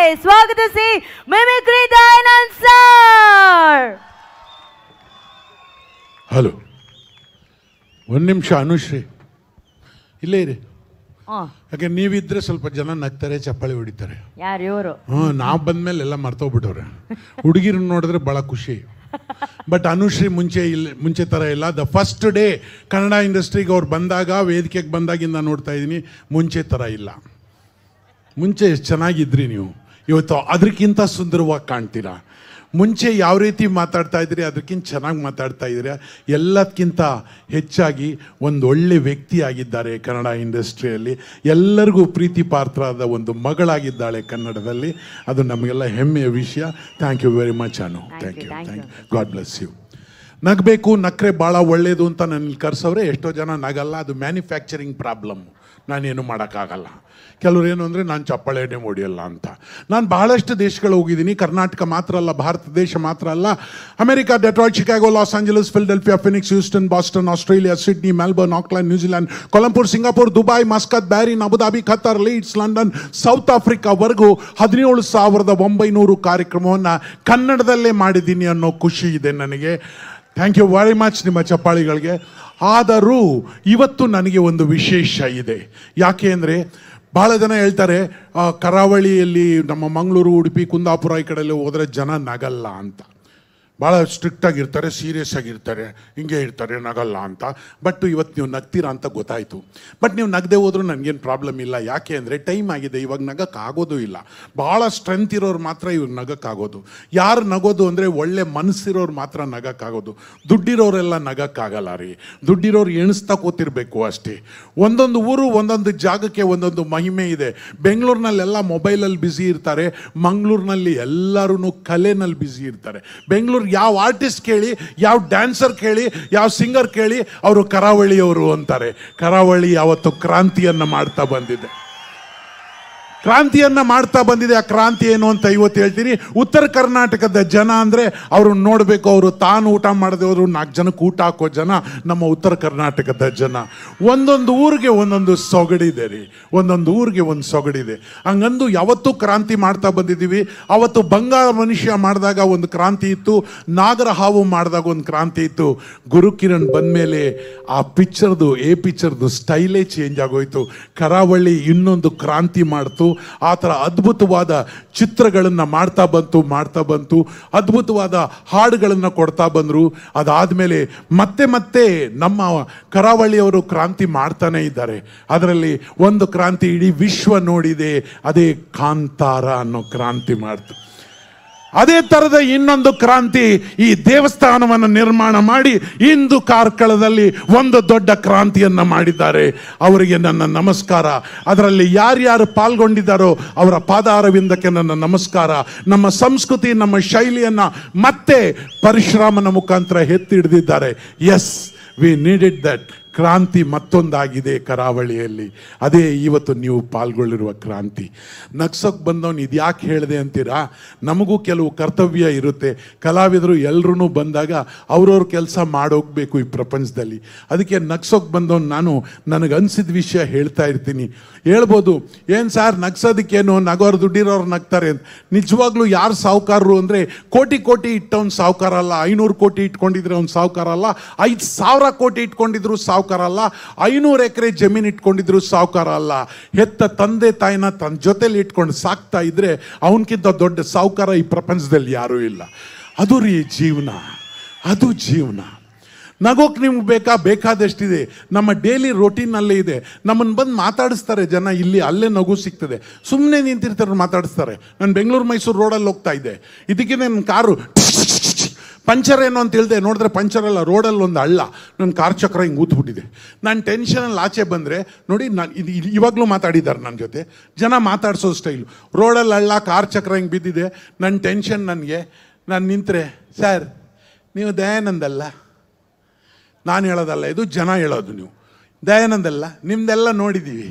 ಸ್ವಾಗತಿಸಿ mimicry Dayanand sir hello ಒಂದು ನಿಮಿಷ ಅನುಶ್ರೀ ಇಲ್ಲೇ ಇರಿ ಯಾಕೆ ನೀವಿದ್ರೆ ಸ್ವಲ್ಪ ಜನ ನಗ್ತಾರೆ ಚಪ್ಪಾಳಿ ಹೊಡಿತಾರೆ ಯಾರು ಇವರು ಹ್ಞೂ ನಾವು ಬಂದ್ಮೇಲೆ ಎಲ್ಲ ಮರ್ತೋಗ್ಬಿಟ್ಟವ್ರೆ ಹುಡುಗಿರನ್ನ ನೋಡಿದ್ರೆ ಭಾಳ ಖುಷಿ ಬಟ್ ಅನುಶ್ರೀ ಮುಂಚೆ ಇಲ್ಲ ಮುಂಚೆ ಥರ ಇಲ್ಲ ದ ಫಸ್ಟ್ ಡೇ ಕನ್ನಡ ಇಂಡಸ್ಟ್ರಿಗೆ ಅವ್ರು ಬಂದಾಗ ವೇದಿಕೆಗೆ ಬಂದಾಗಿಂದ ನೋಡ್ತಾ ಇದ್ದೀನಿ ಮುಂಚೆ ಥರ ಇಲ್ಲ ಮುಂಚೆ ಎಷ್ಟು ಚೆನ್ನಾಗಿದ್ರಿ ನೀವು ಇವತ್ತು ಅದಕ್ಕಿಂತ ಸುಂದರವಾಗಿ ಕಾಣ್ತೀರಾ ಮುಂಚೆ ಯಾವ ರೀತಿ ಮಾತಾಡ್ತಾ ಇದ್ರಿ ಅದಕ್ಕಿಂತ ಚೆನ್ನಾಗಿ ಮಾತಾಡ್ತಾ ಇದ್ದೀರಾ ಎಲ್ಲದಕ್ಕಿಂತ ಹೆಚ್ಚಾಗಿ ಒಂದು ಒಳ್ಳೆ ವ್ಯಕ್ತಿ ಆಗಿದ್ದಾರೆ ಕನ್ನಡ ಇಂಡಸ್ಟ್ರಿಯಲ್ಲಿ ಎಲ್ಲರಿಗೂ ಪ್ರೀತಿ ಪಾತ್ರರಾದ ಒಂದು ಮಗಳಾಗಿದ್ದಾಳೆ ಕನ್ನಡದಲ್ಲಿ ಅದು ನಮಗೆಲ್ಲ ಹೆಮ್ಮೆಯ ವಿಷಯ thank you very much Anu thank you thank thank you God bless you ನಗಬೇಕು ನಕ್ರೆ ಭಾಳ ಒಳ್ಳೆಯದು ಅಂತ ನನ್ನ ಕರ್ಸವ್ರೆ ಎಷ್ಟೋ ಜನ ನಗಲ್ಲ ಅದು ಮ್ಯಾನುಫ್ಯಾಕ್ಚರಿಂಗ್ ಪ್ರಾಬ್ಲಮ್ ನಾನೇನು ಮಾಡೋಕ್ಕಾಗಲ್ಲ ಕೆಲವ್ರು ಏನು ಅಂದರೆ ನಾನು ಚಪ್ಪಾಳೆನೇ ಹೊಡಿಯಲ್ಲ ಅಂತ ನಾನು ಬಹಳಷ್ಟು ದೇಶಗಳು ಹೋಗಿದ್ದೀನಿ ಕರ್ನಾಟಕ ಮಾತ್ರ ಅಲ್ಲ ಭಾರತ ದೇಶ ಮಾತ್ರ ಅಲ್ಲ America Detroit Chicago Los Angeles Philadelphia Phoenix Houston Boston Australia Sydney Melbourne Auckland New Zealand Kuala Lumpur Singapore Dubai Muscat Bahrain Abu Dhabi Qatar Leeds London South ಆಫ್ರಿಕಾವರೆಗೂ ಹದಿನೇಳು ಸಾವಿರದ ಒಂಬೈನೂರು ಕಾರ್ಯಕ್ರಮವನ್ನು ಕನ್ನಡದಲ್ಲೇ ಮಾಡಿದ್ದೀನಿ ಅನ್ನೋ ಖುಷಿ ಇದೆ ನನಗೆ ಥ್ಯಾಂಕ್ ಯು ವೆರಿ ಮಚ್ ನಿಮ್ಮ ಚಪ್ಪಾಳಿಗಳಿಗೆ ಆದರೂ ಇವತ್ತು ನನಗೆ ಒಂದು ವಿಶೇಷ ಇದೆ ಯಾಕೆ ಅಂದರೆ ಭಾಳ ಜನ ಹೇಳ್ತಾರೆ ಆ, ಕರಾವಳಿಯಲ್ಲಿ ನಮ್ಮ ಮಂಗಳೂರು ಉಡುಪಿ ಕುಂದಾಪುರ ಈ ಕಡೆಯಲ್ಲಿ ಹೋದರೆ ಜನ ನಗಲ್ಲ ಅಂತ ಭಾಳ ಸ್ಟ್ರಿಕ್ಟ್ ಆಗಿರ್ತಾರೆ ಸೀರಿಯಸ್ ಆಗಿರ್ತಾರೆ ಹಿಂಗೆ ಇರ್ತಾರೆ ನಗಲ್ಲ ಅಂತ ಬಟ್ ಇವತ್ತು ನೀವು ನಗ್ತೀರಾ ಅಂತ ಗೊತ್ತಾಯಿತು ಬಟ್ ನೀವು ನಗದೆ ಹೋದ್ರೂ ನನಗೇನು ಪ್ರಾಬ್ಲಮ್ ಇಲ್ಲ ಯಾಕೆ ಅಂದರೆ ಟೈಮ್ ಆಗಿದೆ ಇವಾಗ ನಗಕ್ಕಾಗೋದು ಇಲ್ಲ ಭಾಳ ಸ್ಟ್ರೆಂತ್ ಇರೋರು ಮಾತ್ರ ಇವಾಗ ನಗಕ್ಕಾಗೋದು ಯಾರು ನಗೋದು ಅಂದರೆ ಒಳ್ಳೆ ಮನಸ್ಸಿರೋರು ಮಾತ್ರ ನಗಕ್ಕಾಗೋದು ದುಡ್ಡಿರೋರೆಲ್ಲ ನಗಕ್ಕಾಗಲ್ಲ ರೀ ದುಡ್ಡಿರೋರು ಎಣಿಸ್ತಾ ಕೂತಿರ್ಬೇಕು ಅಷ್ಟೇ ಒಂದೊಂದು ಊರು ಒಂದೊಂದು ಜಾಗಕ್ಕೆ ಒಂದೊಂದು ಮಹಿಮೆ ಇದೆ ಬೆಂಗಳೂರಿನಲ್ಲೆಲ್ಲ ಮೊಬೈಲಲ್ಲಿ ಬ್ಯುಸಿ ಇರ್ತಾರೆ ಮಂಗಳೂರಿನಲ್ಲಿ ಎಲ್ಲರೂ ಕಲೆನಲ್ಲಿ ಬ್ಯುಸಿ ಇರ್ತಾರೆ ಬೆಂಗಳೂರು ಯಾವ ಆರ್ಟಿಸ್ಟ್ ಕೇಳಿ ಯಾವ ಡ್ಯಾನ್ಸರ್ ಕೇಳಿ ಯಾವ ಸಿಂಗರ್ ಕೇಳಿ ಅವರು ಕರಾವಳಿಯವರು ಅಂತಾರೆ ಕರಾವಳಿ ಯಾವತ್ತು ಕ್ರಾಂತಿಯನ್ನು ಮಾಡ್ತಾ ಬಂದಿದೆ ಕ್ರಾಂತಿಯನ್ನ ಮಾಡ್ತಾ ಬಂದಿದೆ ಆ ಕ್ರಾಂತಿ ಏನು ಅಂತ ಇವತ್ತು ಹೇಳ್ತೀನಿ ಉತ್ತರ ಕರ್ನಾಟಕದ ಜನ ಅಂದರೆ ಅವರು ನೋಡಬೇಕು ಅವರು ತಾನು ಊಟ ಮಾಡದೆ ಹೋದ್ರು ನಾಲ್ಕು ಜನಕ್ಕೆ ಊಟ ಹಾಕೋ ಜನ ನಮ್ಮ ಉತ್ತರ ಕರ್ನಾಟಕದ ಜನ ಒಂದೊಂದು ಊರಿಗೆ ಒಂದೊಂದು ಸೊಗಡಿದೆ ರೀ ಒಂದೊಂದು ಊರಿಗೆ ಒಂದು ಸೊಗಡಿದೆ ಹಂಗಂದು ಯಾವತ್ತೂ ಕ್ರಾಂತಿ ಮಾಡ್ತಾ ಬಂದಿದ್ದೀವಿ ಅವತ್ತು ಬಂಗಾಳ ಮನುಷ್ಯ ಮಾಡಿದಾಗ ಒಂದು ಕ್ರಾಂತಿ ಇತ್ತು ನಾಗರ ಹಾವು ಮಾಡಿದಾಗ ಒಂದು ಕ್ರಾಂತಿ ಇತ್ತು ಗುರುಕಿರಣ್ ಬಂದಮೇಲೆ ಆ ಪಿಕ್ಚರ್ದು ಎ ಪಿಕ್ಚರ್ದು ಸ್ಟೈಲೇ ಚೇಂಜ್ ಆಗೋಯ್ತು ಕರಾವಳಿ ಇನ್ನೊಂದು ಕ್ರಾಂತಿ ಮಾಡ್ತು ಆ ಥರ ಅದ್ಭುತವಾದ ಚಿತ್ರಗಳನ್ನು ಮಾಡ್ತಾ ಬಂತು ಮಾಡ್ತಾ ಬಂತು ಅದ್ಭುತವಾದ ಹಾಡುಗಳನ್ನು ಕೊಡ್ತಾ ಬಂದರು ಅದಾದಮೇಲೆ ಮತ್ತೆ ಮತ್ತೆ ನಮ್ಮ ಕರಾವಳಿಯವರು ಕ್ರಾಂತಿ ಮಾಡ್ತಾನೆ ಇದ್ದಾರೆ ಅದರಲ್ಲಿ ಒಂದು ಕ್ರಾಂತಿ ಇಡೀ ವಿಶ್ವ ನೋಡಿದೆ ಅದೇ ಕಾಂತಾರ ಅನ್ನೋ ಕ್ರಾಂತಿ ಮಾಡ್ತು ಅದೇ ಥರದ ಇನ್ನೊಂದು ಕ್ರಾಂತಿ ಈ ದೇವಸ್ಥಾನವನ್ನು ನಿರ್ಮಾಣ ಮಾಡಿ ಇಂದು ಕಾರ್ಕಳದಲ್ಲಿ ಒಂದು ದೊಡ್ಡ ಕ್ರಾಂತಿಯನ್ನು ಮಾಡಿದ್ದಾರೆ ಅವರಿಗೆ ನನ್ನ ನಮಸ್ಕಾರ ಅದರಲ್ಲಿ ಯಾರ್ಯಾರು ಪಾಲ್ಗೊಂಡಿದ್ದಾರೋ ಅವರ ಪಾದಾರವಿಂದಕ್ಕೆ ನನ್ನ ನಮಸ್ಕಾರ ನಮ್ಮ ಸಂಸ್ಕೃತಿ ನಮ್ಮ ಶೈಲಿಯನ್ನು ಮತ್ತೆ ಪರಿಶ್ರಮನ ಮುಖಾಂತರ ಎತ್ತಿ ಹಿಡಿದಿದ್ದಾರೆ ಎಸ್ ವಿ ನೀಡೆಡ್ ದಟ್ ಕ್ರಾಂತಿ ಮತ್ತೊಂದಾಗಿದೆ ಕರಾವಳಿಯಲ್ಲಿ ಅದೇ ಇವತ್ತು ನೀವು ಪಾಲ್ಗೊಳ್ಳಿರುವ ಕ್ರಾಂತಿ ನಗ್ಸೋಕೆ ಬಂದವನು ಇದ್ಯಾಕೆ ಹೇಳಿದೆ ಅಂತೀರಾ ನಮಗೂ ಕೆಲವು ಕರ್ತವ್ಯ ಇರುತ್ತೆ ಕಲಾವಿದರು ಎಲ್ಲರೂ ಬಂದಾಗ ಅವ್ರವ್ರ ಕೆಲಸ ಮಾಡೋಗ್ಬೇಕು ಈ ಪ್ರಪಂಚದಲ್ಲಿ ಅದಕ್ಕೆ ನಗ್ಸೋಕೆ ಬಂದವನು ನಾನು ನನಗೆ ಅನಿಸಿದ ವಿಷಯ ಹೇಳ್ತಾ ಇರ್ತೀನಿ ಹೇಳ್ಬೋದು ಏನು ಸರ್ ನಗ್ಸೋದಕ್ಕೇನು ನಗೋರು ದುಡ್ಡಿರೋರು ನಗ್ತಾರೆ ಅಂತ ನಿಜವಾಗ್ಲೂ ಯಾರು ಸಾಹುಕಾರರು ಅಂದರೆ ಕೋಟಿ ಕೋಟಿ ಇಟ್ಟವ್ನು ಸಾಹುಕಾರ ಅಲ್ಲ ಐನೂರು ಕೋಟಿ ಇಟ್ಕೊಂಡಿದ್ರೆ ಅವ್ನು ಸಾಹುಕಾರ ಅಲ್ಲ ಐದು ಸಾವಿರ ಕೋಟಿ ಇಟ್ಕೊಂಡಿದ್ರು ಸಾಹುಕಾರ ಅಲ್ಲ ಐನೂರು ಎಕರೆ ಜಮೀನು ಇಟ್ಕೊಂಡಿದ್ರು ಸಾಹುಕಾರ ಅಲ್ಲ ಹೆತ್ತ ತಂದೆ ತಾಯಿನ ತನ್ನ ಜೊತೆಲಿ ಇಟ್ಕೊಂಡು ಸಾಕ್ತಾ ಇದ್ರೆ ಅವನಕ್ಕಿಂತ ದೊಡ್ಡ ಸಾಹುಕಾರ ಈ ಪ್ರಪಂಚದಲ್ಲಿ ಯಾರೂ ಇಲ್ಲ ಅದು ರೀ ಜೀವನ ಅದು ಜೀವನ ನಗೋಕ್ ನಿಮ್ಗೆ ಬೇಕಾ ಬೇಕಾದಷ್ಟಿದೆ ನಮ್ಮ ಡೈಲಿ ರೋಟೀನಲ್ಲೇ ಇದೆ ನಮ್ಮನ್ನು ಬಂದು ಮಾತಾಡಿಸ್ತಾರೆ ಜನ ಇಲ್ಲಿ ಅಲ್ಲೇ ನಗು ಸಿಗ್ತದೆ ಸುಮ್ಮನೆ ನಿಂತಿರ್ತಾರೆ ಮಾತಾಡಿಸ್ತಾರೆ ನಾನು ಬೆಂಗಳೂರು ಮೈಸೂರು ರೋಡಲ್ಲಿ ಹೋಗ್ತಾ ಇದ್ದೆ ಇದಕ್ಕೆ ನನ್ನ ಕಾರು ಪಂಚರ್ ಏನು ಅಂತ ಹೇಳ್ದೆ ನೋಡಿದ್ರೆ ಪಂಚರ್ ಅಲ್ಲ ರೋಡಲ್ಲಿ ಒಂದು ಹಳ್ಳ ನನ್ನ ಕಾರ್ ಚಕ್ರ ಹಿಂಗೆ ಊತ್ಬಿಟ್ಟಿದೆ ನಾನು ಟೆನ್ಷನಲ್ಲಿ ಆಚೆ ಬಂದರೆ ನೋಡಿ ನಾನು ಇದು ಇದು ಇವಾಗಲೂ ಮಾತಾಡಿದ್ದಾರೆ ನನ್ನ ಜೊತೆ ಜನ ಮಾತಾಡಿಸೋ ಸ್ಟೈಲು ರೋಡಲ್ಲಿ ಹಳ್ಳ ಕಾರ್ ಚಕ್ರ ಹಿಂಗೆ ಬಿದ್ದಿದೆ ನನ್ನ ಟೆನ್ಷನ್ ನನಗೆ ನಾನು ನಿಂತರೆ ಸರ್ ನೀವು ದಯಾನಂದ್ ಅಲ್ಲ ನಾನು ಹೇಳೋದಲ್ಲ ಇದು ಜನ ಹೇಳೋದು ನೀವು ದಯಾನಂದ್ ಅಲ್ಲ ನಿಮ್ದೆಲ್ಲ ನೋಡಿದ್ದೀವಿ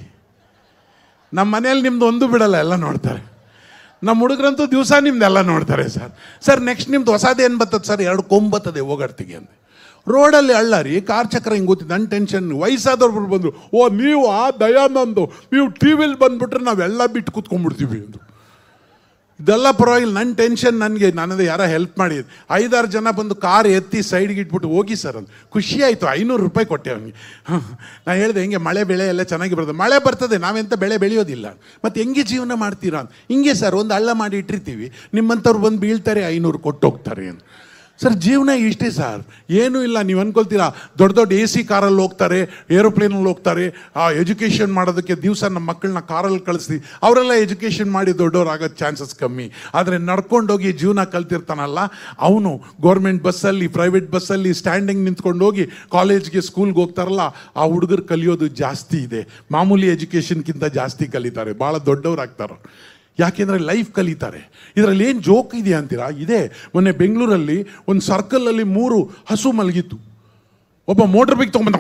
ನಮ್ಮ ಮನೇಲಿ ನಿಮ್ದು ಒಂದು ಬಿಡಲ್ಲ ಎಲ್ಲ ನೋಡ್ತಾರೆ ನಮ್ಮ ಹುಡುಗರಂತೂ ದಿವಸ ನಿಮ್ದೆಲ್ಲ ನೋಡ್ತಾರೆ ಸರ್ ಸರ್ ನೆಕ್ಸ್ಟ್ ನಿಮ್ದು ಹೊಸದೇನು ಬರ್ತದೆ ಸರ್ ಎರಡು ಕೊಂಬತ್ತದೆ ಹೋಗಡ್ತಿಗೆ ಅಂದೆ ರೋಡಲ್ಲಿ ಹಳ್ಳ ರೀ ಕಾರ್ ಚಕ್ರ ಹಿಂಗೆ ಗೊತ್ತಿದ್ದು ನನ್ನ ಟೆನ್ಷನ್ ವಯಸ್ಸಾದವ್ರು ಬಂದರು ಓ ನೀವು ಆ ದಯಾನಂದು ನೀವು ಟಿ ವಿಲಿ ಬಂದ್ಬಿಟ್ರೆ ನಾವೆಲ್ಲ ಬಿಟ್ಟು ಕೂತ್ಕೊಂಡ್ಬಿಡ್ತೀವಿ ಅಂದರು ಇದೆಲ್ಲ ಪರವಾಗಿಲ್ಲ ನನ್ನ ಟೆನ್ಷನ್ ನನಗೆ ನನ್ನದು ಯಾರ ಹೆಲ್ಪ್ ಮಾಡಿ ಐದಾರು ಜನ ಬಂದು ಕಾರ್ ಎತ್ತಿ ಸೈಡ್ಗೆ ಇಟ್ಬಿಟ್ಟು ಹೋಗಿ ಸರ್ ಅಂತ ಖುಷಿ ಆಯಿತು ಐನೂರು ರೂಪಾಯಿ ಕೊಟ್ಟೆ ಅವನಿಗೆ ನಾನು ಹೇಳಿದೆ ಹೆಂಗೆ ಮಳೆ ಬೆಳೆ ಎಲ್ಲ ಚೆನ್ನಾಗಿ ಬರ್ತದೆ ಮಳೆ ಬರ್ತದೆ ನಾವೆಂತ ಬೆಳೆ ಬೆಳೆಯೋದಿಲ್ಲ ಮತ್ತು ಹೆಂಗೆ ಜೀವನ ಮಾಡ್ತೀರಾ ಅಂತ ಹಿಂಗೆ ಸರ್ ಒಂದು ಹಳ್ಳ ಮಾಡಿ ಇಟ್ಟಿರ್ತೀವಿ ನಿಮ್ಮಂಥವ್ರು ಬಂದು ಬೀಳ್ತಾರೆ ಐನೂರು ಕೊಟ್ಟು ಹೋಗ್ತಾರೆ ಅಂತ ಸರ್ ಜೀವನ ಇಷ್ಟೇ ಸರ್ ಏನೂ ಇಲ್ಲ ನೀವು ಅನ್ಕೊಳ್ತೀರಾ ದೊಡ್ಡ ದೊಡ್ಡ ಎ ಸಿ ಕಾರಲ್ಲಿ ಹೋಗ್ತಾರೆ ಏರೋಪ್ಲೇನಲ್ಲಿ ಹೋಗ್ತಾರೆ ಆ ಎಜುಕೇಷನ್ ಮಾಡೋದಕ್ಕೆ ದಿವಸ ನಮ್ಮ ಮಕ್ಕಳನ್ನ ಕಾರಲ್ಲಿ ಕಳಿಸ್ತೀವಿ ಅವರೆಲ್ಲ ಎಜುಕೇಷನ್ ಮಾಡಿ ದೊಡ್ಡವ್ರಾಗೋದು ಚಾನ್ಸಸ್ ಕಮ್ಮಿ ಆದರೆ ನಡ್ಕೊಂಡೋಗಿ ಜೀವನ ಕಲ್ತಿರ್ತಾನಲ್ಲ ಅವನು ಗೌರ್ಮೆಂಟ್ ಬಸ್ಸಲ್ಲಿ ಪ್ರೈವೇಟ್ ಬಸ್ಸಲ್ಲಿ ಸ್ಟ್ಯಾಂಡಿಂಗ್ ನಿಂತ್ಕೊಂಡು ಹೋಗಿ ಕಾಲೇಜ್ಗೆ ಸ್ಕೂಲ್ಗೆ ಹೋಗ್ತಾರಲ್ಲ ಆ ಹುಡುಗರು ಕಲಿಯೋದು ಜಾಸ್ತಿ ಇದೆ ಮಾಮೂಲಿ ಎಜುಕೇಷನ್ಗಿಂತ ಜಾಸ್ತಿ ಕಲಿತಾರೆ ಭಾಳ ದೊಡ್ಡವರಾಗ್ತಾರೆ ಯಾಕೆಂದರೆ ಲೈಫ್ ಕಲಿತಾರೆ ಇದರಲ್ಲಿ ಏನು ಜೋಕ್ ಇದೆ ಅಂತೀರಾ ಇದೆ ಮೊನ್ನೆ ಬೆಂಗಳೂರಲ್ಲಿ ಒಂದು ಸರ್ಕಲಲ್ಲಿ ಮೂರು ಹಸು ಮಲಗಿತ್ತು ಒಬ್ಬ ಮೋಟರ್ ಬೈಕ್ ತೊಗೊಂಬಂದ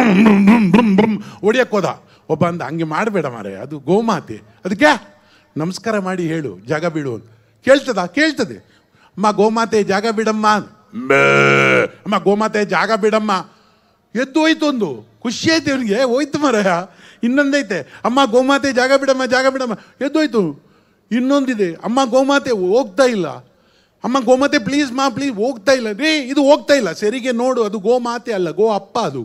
ಹೊಡಿಯಕ್ಕೆ ಹೋದ ಒಬ್ಬ ಅಂದ ಹಂಗೆ ಮಾಡಬೇಡ ಮಾರೆ ಅದು ಗೋಮಾತೆ ಅದಕ್ಕೆ ನಮಸ್ಕಾರ ಮಾಡಿ ಹೇಳು ಜಾಗ ಬಿಡು ಅಂತ ಕೇಳ್ತದ ಕೇಳ್ತದೆ ಅಮ್ಮ ಗೋಮಾತೆ ಜಾಗ ಬಿಡಮ್ಮ ಬೇ. ಅಮ್ಮ ಗೋಮಾತೆ ಜಾಗ ಬಿಡಮ್ಮ ಎದ್ದು ಹೋಯ್ತು ಒಂದು ಖುಷಿ ಆಯ್ತು ಇವನಿಗೆ ಹೋಯ್ತು ಮರಯ ಇನ್ನೊಂದೈತೆ ಅಮ್ಮ ಗೋಮಾತೆ ಜಾಗ ಬಿಡಮ್ಮ ಜಾಗ ಬಿಡಮ್ಮ ಎದ್ದೋಯ್ತು ಇನ್ನೊಂದಿದೆ ಅಮ್ಮ ಗೋಮಾತೆ ಹೋಗ್ತಾ ಇಲ್ಲ ಅಮ್ಮ ಗೋಮಾತೆ ಪ್ಲೀಸ್ ಮಾ ಪ್ಲೀಸ್ ಹೋಗ್ತಾ ಇಲ್ಲ ರೀ ಇದು ಹೋಗ್ತಾ ಇಲ್ಲ ಸರಿಗೆ ನೋಡು ಅದು ಗೋಮಾತೆ ಅಲ್ಲ ಗೋ ಅಪ್ಪ ಅದು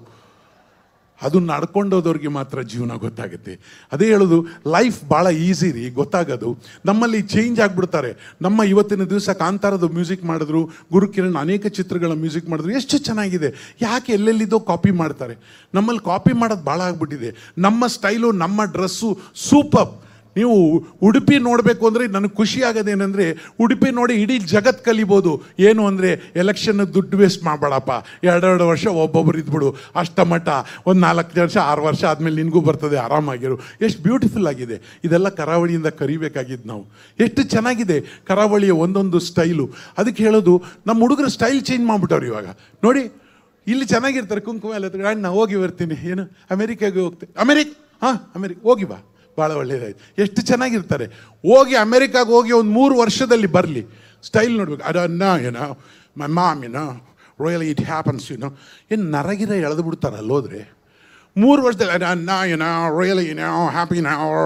ಅದು ನಡ್ಕೊಂಡೋದವ್ರಿಗೆ ಮಾತ್ರ ಜೀವನ ಗೊತ್ತಾಗುತ್ತೆ ಅದೇ ಹೇಳೋದು ಲೈಫ್ ಭಾಳ ಈಸಿ ರೀ ಗೊತ್ತಾಗೋದು ನಮ್ಮಲ್ಲಿ ಚೇಂಜ್ ಆಗಿಬಿಡ್ತಾರೆ ನಮ್ಮ ಇವತ್ತಿನ ದಿವಸ ಕಾಂತಾರದ ಮ್ಯೂಸಿಕ್ ಮಾಡಿದ್ರು ಗುರುಕಿರಣ್ ಅನೇಕ ಚಿತ್ರಗಳ ಮ್ಯೂಸಿಕ್ ಮಾಡಿದ್ರು ಎಷ್ಟು ಚೆನ್ನಾಗಿದೆ ಯಾಕೆ ಎಲ್ಲೆಲ್ಲಿದ್ದೋ ಕಾಪಿ ಮಾಡ್ತಾರೆ ನಮ್ಮಲ್ಲಿ ಕಾಪಿ ಮಾಡೋದು ಭಾಳ ಆಗ್ಬಿಟ್ಟಿದೆ ನಮ್ಮ ಸ್ಟೈಲು ನಮ್ಮ ಡ್ರೆಸ್ಸು ಸೂಪರ್ ನೀವು ಉಡುಪಿ ನೋಡಬೇಕು ಅಂದರೆ ನನಗೆ ಖುಷಿ ಆಗೋದೇನೆಂದರೆ ಉಡುಪಿ ನೋಡಿ ಇಡೀ ಜಗತ್ ಕಲಿಬೋದು ಏನು ಅಂದರೆ ಎಲೆಕ್ಷನ್ ದುಡ್ಡು ವೇಸ್ಟ್ ಮಾಡಬೇಡಪ್ಪ ಎರಡೆರಡು ವರ್ಷ ಒಬ್ಬೊಬ್ಬರು ಇದ್ಬಿಡು ಅಷ್ಟಮಟ್ಟ ಒಂದು ನಾಲ್ಕು ವರ್ಷ ಆರು ವರ್ಷ ಆದಮೇಲೆ ನಿನಗೂ ಬರ್ತದೆ ಆರಾಮಾಗಿರು ಎಷ್ಟು ಬ್ಯೂಟಿಫುಲ್ ಆಗಿದೆ ಇದೆಲ್ಲ ಕರಾವಳಿಯಿಂದ ಕರಿಬೇಕಾಗಿದ್ದು ನಾವು ಎಷ್ಟು ಚೆನ್ನಾಗಿದೆ ಕರಾವಳಿಯ ಒಂದೊಂದು ಸ್ಟೈಲು ಅದಕ್ಕೆ ಹೇಳೋದು ನಮ್ಮ ಹುಡುಗರು ಸ್ಟೈಲ್ ಚೇಂಜ್ ಮಾಡಿಬಿಟ್ಟವ್ರು ಇವಾಗ ನೋಡಿ ಇಲ್ಲಿ ಚೆನ್ನಾಗಿರ್ತಾರೆ ಕುಂಕುಮ ಎಲ್ಲ ತೆಗ್ದು, ಅಣ್ಣ ಹೋಗಿ ಬರ್ತೀನಿ ಏನು ಅಮೆರಿಕಾಗೆ ಹೋಗ್ತೀನಿ ಅಮೆರಿಕ ಹಾಂ ಅಮೆರಿಕ ಹೋಗಿ ಬಾ ಭಾಳ ಒಳ್ಳೇದಾಯ್ತು ಎಷ್ಟು ಚೆನ್ನಾಗಿರ್ತಾರೆ ಹೋಗಿ ಅಮೆರಿಕಾಗೆ ಹೋಗಿ ಒಂದು ಮೂರು ವರ್ಷದಲ್ಲಿ ಬರಲಿ ಸ್ಟೈಲ್ ನೋಡ್ಬೇಕು ಅದನ್ನ ಏನೋ ಮೈ ಮಾಮ್ ಏನೋ ರೋಯಲ್ ಇಟ್ ಹ್ಯಾಪನ್ಸ್ ಏನೋ ಏನು ನರಗಿರ ಎಳೆದು ಬಿಡ್ತಾರೆ ಅಲ್ಲೋದ್ರೆ ಮೂರು ವರ್ಷದಲ್ಲಿ ಅನ್ನ ಏನೋ ರೋಯಲ್ ಏನೋ ಹ್ಯಾಪಿ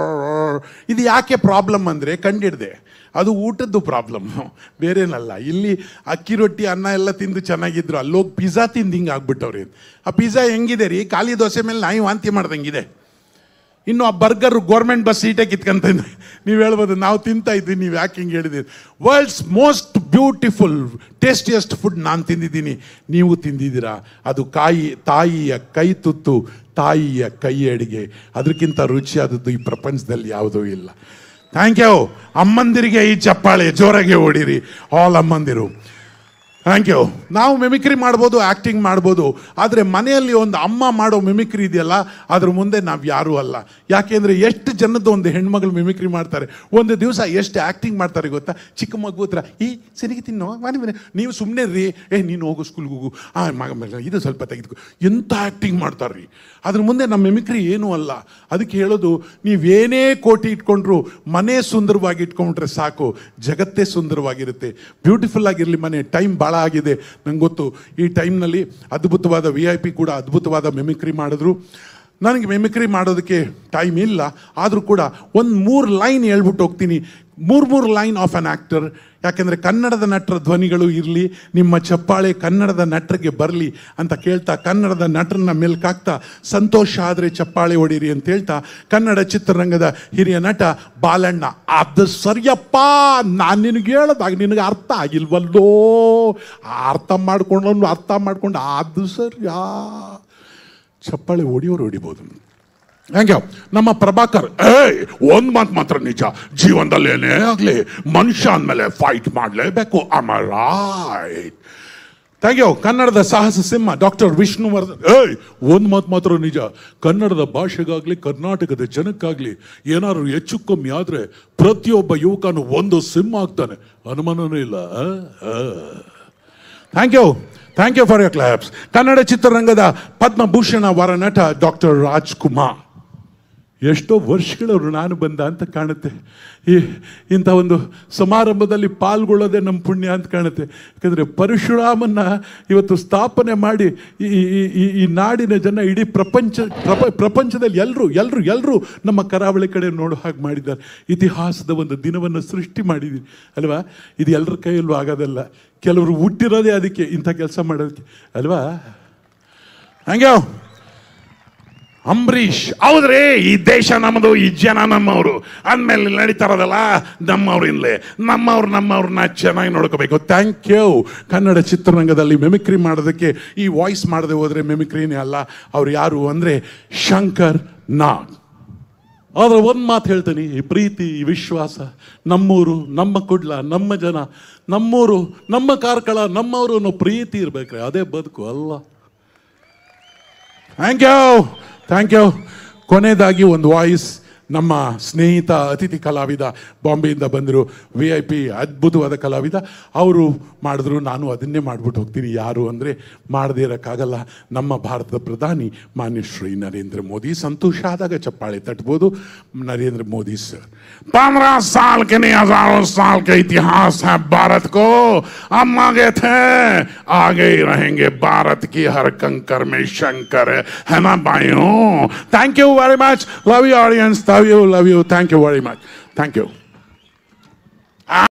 ಇದು ಯಾಕೆ ಪ್ರಾಬ್ಲಮ್ ಅಂದರೆ ಕಂಡಿಡ್ದೆ ಅದು ಊಟದ್ದು ಪ್ರಾಬ್ಲಮ್ ಬೇರೇನಲ್ಲ ಇಲ್ಲಿ ಅಕ್ಕಿ ರೊಟ್ಟಿ ಅನ್ನ ಎಲ್ಲ ತಿಂದು ಚೆನ್ನಾಗಿದ್ರು ಅಲ್ಲೋಗಿ ಪಿಜ್ಜಾ ತಿಂದು ಹಿಂಗೆ ಆಗ್ಬಿಟ್ಟವ್ರಿ ಆ ಪಿಜ್ಜಾ ಹೆಂಗಿದೆ ರೀ ಖಾಲಿ ದೋಸೆ ಮೇಲೆ ನಾಯಿ ವಾಂತಿ ಮಾಡ್ದಂಗಿದೆ ಇನ್ನು ಆ ಬರ್ಗರ್ ಗೌರ್ಮೆಂಟ್ ಬಸ್ ಸೀಟೇ ಕಿತ್ಕೊಂತ ನೀವು ಹೇಳ್ಬೋದು ನಾವು ತಿಂತಾ ಇದ್ವಿ ನೀವು ಯಾಕೆ ಹಿಂಗೆ ಹೇಳಿದ್ದೀರಿ world's most beautiful tastiest food ನಾನು ತಿಂದಿದ್ದೀನಿ ನೀವು ತಿಂದಿದ್ದೀರಾ ಅದು ಕಾಯಿ ತಾಯಿಯ ಕೈ ತುತ್ತು ತಾಯಿಯ ಕೈ ಅಡಿಗೆ ಅದಕ್ಕಿಂತ ರುಚಿಯಾದದ್ದು ಈ ಪ್ರಪಂಚದಲ್ಲಿ ಯಾವುದೂ ಇಲ್ಲ ಥ್ಯಾಂಕ್ ಯು ಅಮ್ಮಂದಿರಿಗೆ ಈ ಚಪ್ಪಾಳೆ ಜೋರಾಗೆ ಹೊಡೀರಿ ಆಲ್ ಅಮ್ಮಂದಿರು ಥ್ಯಾಂಕ್ ಯು ನಾವು ಮಿಮಿಕ್ರಿ ಮಾಡ್ಬೋದು ಆ್ಯಕ್ಟಿಂಗ್ ಮಾಡ್ಬೋದು ಆದರೆ ಮನೆಯಲ್ಲಿ ಒಂದು ಅಮ್ಮ ಮಾಡೋ ಮಿಮಿಕ್ರಿ ಇದೆಯಲ್ಲ ಅದ್ರ ಮುಂದೆ ನಾವು ಯಾರೂ ಅಲ್ಲ ಯಾಕೆಂದರೆ ಎಷ್ಟು ಜನದ್ದು ಒಂದು ಹೆಣ್ಮಗಳು ಮಿಮಿಕ್ರಿ ಮಾಡ್ತಾರೆ ಒಂದು ದಿವಸ ಎಷ್ಟು ಆ್ಯಕ್ಟಿಂಗ್ ಮಾಡ್ತಾರೆ ಗೊತ್ತಾ ಚಿಕ್ಕ ಮಗು ಹತ್ರ ಈ ಸರಿಗೆ ತಿನ್ನೋ ಮನೆ ಮನೆ ನೀವು ಸುಮ್ಮನೆ ರೀ ಏ ನೀನು ಹೋಗು ಸ್ಕೂಲ್ಗೆ ಹೋಗು ಆ ಮಗ ಮಗ ಇದು ಸ್ವಲ್ಪ ತೆಗೆದುಕೊ ಎಂಥ ಆ್ಯಕ್ಟಿಂಗ್ ಮಾಡ್ತಾರೆ ರೀ ಅದ್ರ ಮುಂದೆ ನಮ್ಮ ಮಿಮಿಕ್ರಿ ಏನೂ ಅಲ್ಲ ಅದಕ್ಕೆ ಹೇಳೋದು ನೀವೇನೇ ಕೋಟಿ ಇಟ್ಕೊಂಡ್ರು ಮನೆ ಸುಂದರವಾಗಿ ಇಟ್ಕೊಂಡ್ರೆ ಸಾಕು ಜಗತ್ತೇ ಸುಂದರವಾಗಿರುತ್ತೆ ಬ್ಯೂಟಿಫುಲ್ ಆಗಿರಲಿ ಮನೆ ಟೈಮ್ ಭಾಳ ಆಗಿದೆ ನಂಗೆ ಗೊತ್ತು ಈ ಟೈಮ್ನಲ್ಲಿ ಅದ್ಭುತವಾದ ವಿ ಐ ಪಿ ಕೂಡ ಅದ್ಭುತವಾದ ಮಿಮಿಕ್ರಿ ಮಾಡಿದ್ರು ನನಗೆ ಮಿಮಿಕ್ರಿ ಮಾಡೋದಕ್ಕೆ ಟೈಮ್ ಇಲ್ಲ ಆದರೂ ಕೂಡ ಒಂದು ಮೂರು ಲೈನ್ ಹೇಳ್ಬಿಟ್ಟು ಹೋಗ್ತೀನಿ ಮೂರು ಮೂರು ಲೈನ್ ಆಫ್ ಅನ್ ಆ್ಯಕ್ಟರ್ ಯಾಕೆಂದರೆ ಕನ್ನಡದ ನಟರ ಧ್ವನಿಗಳು ಇರಲಿ ನಿಮ್ಮ ಚಪ್ಪಾಳೆ ಕನ್ನಡದ ನಟರಿಗೆ ಬರಲಿ ಅಂತ ಕೇಳ್ತಾ ಕನ್ನಡದ ನಟರನ್ನ ಮೆಲ್ಕಾಕ್ತಾ ಸಂತೋಷ ಆದರೆ ಚಪ್ಪಾಳೆ ಹೊಡೀರಿ ಅಂತ ಹೇಳ್ತಾ ಕನ್ನಡ ಚಿತ್ರರಂಗದ ಹಿರಿಯ ನಟ ಬಾಲಣ್ಣ ಅದು ಸರಿಯಪ್ಪ ನಾನು ನಿನಗೆ ಹೇಳೋದಾಗ ನಿನಗೆ ಅರ್ಥ ಆಗಿಲ್ವಲ್ಲೋ ಅರ್ಥ ಮಾಡ್ಕೊಂಡು ಅರ್ಥ ಮಾಡ್ಕೊಂಡು ಅದು ಸರಿಯಾ ಚಪ್ಪಾಳೆ ಹೊಡಿಯೋರು ಹೊಡಿಬೋದು ಥ್ಯಾಂಕ್ ಯು ನಮ್ಮ ಪ್ರಭಾಕರ್ ಏಯ್ ಒಂದು ಮಾತು ಮಾತ್ರ ನಿಜ ಜೀವನದಲ್ಲಿ ಏನೇ ಆಗಲಿ ಮನುಷ್ಯ ಅಂದಮೇಲೆ ಫೈಟ್ ಮಾಡಲೇಬೇಕು ರಾಯ್ಟ್ ಥ್ಯಾಂಕ್ ಯು ಕನ್ನಡದ ಸಾಹಸ ಸಿಂಹ ಡಾಕ್ಟರ್ ವಿಷ್ಣುವರ್ಧನ್ ಏಯ್ ಒಂದು ಮಾತು ಮಾತ್ರ ನಿಜ ಕನ್ನಡದ ಭಾಷೆಗಾಗಲಿ ಕರ್ನಾಟಕದ ಜನಕ್ಕಾಗಲಿ ಏನಾದ್ರು ಹೆಚ್ಚು ಕಮ್ಮಿ ಆದರೆ ಪ್ರತಿಯೊಬ್ಬ ಯುವಕನು ಒಂದು ಸಿಂಹ ಆಗ್ತಾನೆ ಅನುಮಾನನೇ ಇಲ್ಲ thank you thank you for your claps Kannada ಚಿತ್ರರಂಗದ ಪದ್ಮಭೂಷಣ ವರ ನಟ ಡಾಕ್ಟರ್ ರಾಜ್ಕುಮಾರ್ ಎಷ್ಟೋ ವರ್ಷಗಳ ಋಣಾನು ಬಂದ ಅಂತ ಕಾಣುತ್ತೆ ಈ ಇಂಥ ಒಂದು ಸಮಾರಂಭದಲ್ಲಿ ಪಾಲ್ಗೊಳ್ಳೋದೇ ನಮ್ಮ ಪುಣ್ಯ ಅಂತ ಕಾಣುತ್ತೆ ಯಾಕಂದರೆ ಪರಶುರಾಮನ್ನ ಇವತ್ತು ಸ್ಥಾಪನೆ ಮಾಡಿ ಈ ಈ- ಈ ಈ ನಾಡಿನ ಜನ ಇಡೀ ಪ್ರಪಂಚ ಪ್ರಪ ಪ್ರಪಂಚದಲ್ಲಿ ಎಲ್ಲರೂ ಎಲ್ಲರೂ ಎಲ್ಲರೂ ನಮ್ಮ ಕರಾವಳಿ ಕಡೆ ನೋಡೋ ಹಾಗೆ ಮಾಡಿದ್ದಾರೆ ಇತಿಹಾಸದ ಒಂದು ದಿನವನ್ನು ಸೃಷ್ಟಿ ಮಾಡಿದ್ದೀವಿ ಅಲ್ವಾ ಇದು ಎಲ್ಲರ ಕೈಯಲ್ಲೂ ಆಗೋದಲ್ಲ ಕೆಲವರು ಹುಟ್ಟಿರೋದೇ ಅದಕ್ಕೆ ಇಂಥ ಕೆಲಸ ಮಾಡೋದಕ್ಕೆ ಅಲ್ವಾ ಹಂಗೆ ಅಂಬರೀಷ್ ಹೌದ್ರಿ ಈ ದೇಶ ನಮ್ಮದು ಈ ಜನ ನಮ್ಮವರು ಅಂದಮೇಲೆ ಇಲ್ಲಿ ನಡೀತಾ ಇರೋದಲ್ಲ ನಮ್ಮವ್ರಿಂದಲೇ ನಮ್ಮವ್ರು ನಮ್ಮವ್ರನ್ನ ಚೆನ್ನಾಗಿ ನೋಡ್ಕೋಬೇಕು ಥ್ಯಾಂಕ್ ಯು ಕನ್ನಡ ಚಿತ್ರರಂಗದಲ್ಲಿ ಮೆಮಿಕ್ರಿ ಮಾಡೋದಕ್ಕೆ ಈ ವಾಯ್ಸ್ ಮಾಡದೆ ಹೋದ್ರೆ ಮೆಮಿಕ್ರಿನೇ ಅಲ್ಲ ಅವ್ರು ಯಾರು ಅಂದರೆ ಶಂಕರ್ ನಾಗ್ ಆದ್ರೆ ಒಂದು ಮಾತು ಹೇಳ್ತೀನಿ ಈ ಪ್ರೀತಿ ಈ ವಿಶ್ವಾಸ ನಮ್ಮೂರು ನಮ್ಮ ಕುಡ್ಲ ನಮ್ಮ ಜನ ನಮ್ಮೂರು ನಮ್ಮ ಕಾರ್ಕಳ ನಮ್ಮವರು ಅನ್ನೋ ಪ್ರೀತಿ ಇರ್ಬೇಕ್ರಿ ಅದೇ ಬದುಕು ಅಲ್ಲ ಥ್ಯಾಂಕ್ ಯು ಥ್ಯಾಂಕ್ ಯು ಕೊನೆಯದಾಗಿ ಒಂದು ವಾಯ್ಸ್ ನಮ್ಮ ಸ್ನೇಹಿತ ಅತಿಥಿ ಕಲಾವಿದ ಬಾಂಬೆಯಿಂದ ಬಂದರು ವಿ ಐ ಪಿ ಅದ್ಭುತವಾದ ಕಲಾವಿದ ಅವರು ಮಾಡಿದ್ರು ನಾನು ಅದನ್ನೇ ಮಾಡ್ಬಿಟ್ಟು ಹೋಗ್ತೀನಿ ಯಾರು ಅಂದರೆ ಮಾಡದೇ ಇರೋಕ್ಕಾಗಲ್ಲ ನಮ್ಮ ಭಾರತದ ಪ್ರಧಾನಿ ಮಾನ್ಯ ಶ್ರೀ ನರೇಂದ್ರ ಮೋದಿ ಸಂತೋಷ ಆದಾಗ ಚಪ್ಪಾಳೆ ತಟ್ಬೋದು नरेंद्र मोदी सर पंद्रह साल के नहीं हजारों साल का इतिहास है भारत को हम आगे थे आगे ही रहेंगे भारत की हर कंकर में शंकर है है ना भाइयों thank you very much love you audience love you love you thank you very much thank you